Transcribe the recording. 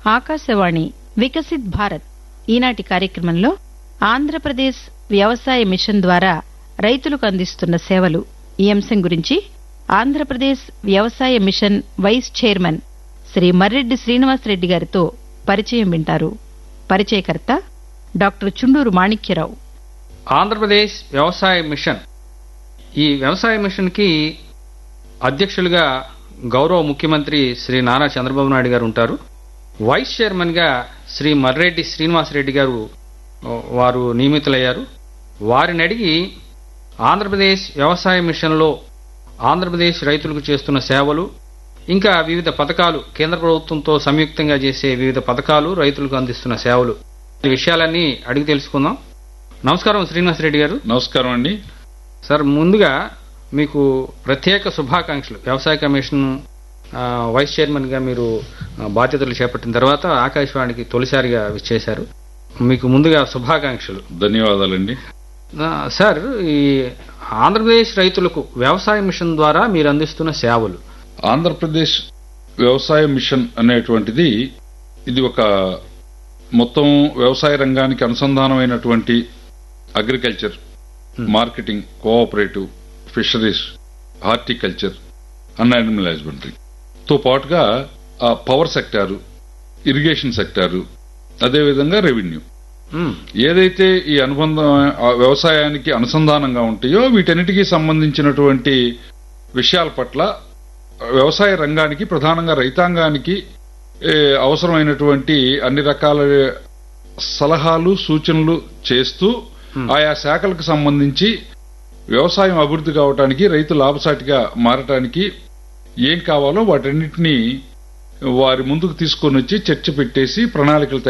ఆకాశవాణి వికసిత్ భారత్ ఈనాటి కార్యక్రమంలో ఆంధ్రప్రదేశ్ వ్యవసాయ మిషన్ ద్వారా రైతులకు అందిస్తున్న సేవలు ఈ అంశం గురించి ఆంధ్రప్రదేశ్ వ్యవసాయ mission vice chairman Shri Marreddy Srinivasa Reddy గారితో పరిచయం వింటారు పరిచయకర్త డాక్టర్ చుండూరు మాణిక్యరావు ఆంధ్రప్రదేశ్ వ్యవసాయ మిషన్ ఈ వ్యవసాయ మిషన్కి అధ్యక్షులుగా గౌరవ ముఖ్యమంత్రి శ్రీ నారా చంద్రబాబు నాయుడు గారు ఉంటారు వైస్ చైర్మన్గా శ్రీ మర్రెడ్డి శ్రీనివాసరెడ్డి గారు ఓ, వారు నియమితులయ్యారు వారిని అడిగి ఆంధ్రప్రదేశ్ వ్యవసాయ మిషన్లో ఆంధ్రప్రదేశ్ రైతులకు చేస్తున్న సేవలు ఇంకా వివిధ పథకాలు కేంద్ర ప్రభుత్వంతో సంయుక్తంగా చేసే వివిధ పథకాలు రైతులకు అందిస్తున్న సేవలు ఈ విషయాలన్నీ అడిగి తెలుసుకుందాం నమస్కారం శ్రీనివాసరెడ్డి గారు నమస్కారం అండి సార్ ముందుగా మీకు ప్రత్యేక శుభాకాంక్షలు వ్యవసాయ కమిషన్ ఆ, వైస్ చైర్మన్ గా మీరు ఆ, బాధ్యతలు చేపట్టిన తర్వాత ఆకాశవాణికి తొలిసారిగా విచ్చేశారు మీకు ముందుగా శుభాకాంక్షలు ధన్యవాదాలండి ఆ, సార్ ఈ ఆంధ్రప్రదేశ్ రైతులకు వ్యవసాయ మిషన్ ద్వారా మీరు అందిస్తున్న సేవలు ఆంధ్రప్రదేశ్ వ్యవసాయ మిషన్ అనేటువంటిది ఇది ఒక మొత్తం వ్యవసాయ రంగానికి అనుసంధానమైనటువంటి agriculture marketing cooperative fisheries horticulture and animal husbandry తో పాటుగా ఆ పవర్ సెక్టారు ఇరిగేషన్ సెక్టారు అదేవిధంగా రెవెన్యూ మ్, ఏదైతే ఈ అనుబంధం ఆ వ్యవసాయానికి అనుసంధానంగా ఉంటాయో వీటన్నిటికీ సంబంధించినటువంటి విషయాల పట్ల వ్యవసాయ రంగానికి ప్రధానంగా రైతాంగానికి ఏ, అవసరమైనటువంటి అన్ని రకాల సలహాలు సూచనలు చేస్తూ ఆయా శాఖలకు సంబంధించి వ్యవసాయం అభివృద్ధి కావటానికి రైతు లాభసాటిగా మారటానికి ఏం కావాలో వాటన్నిటినీ వారి ముందుకు తీసుకొని వచ్చి చర్చ పెట్టేసి ప్రణాళికలు తయారు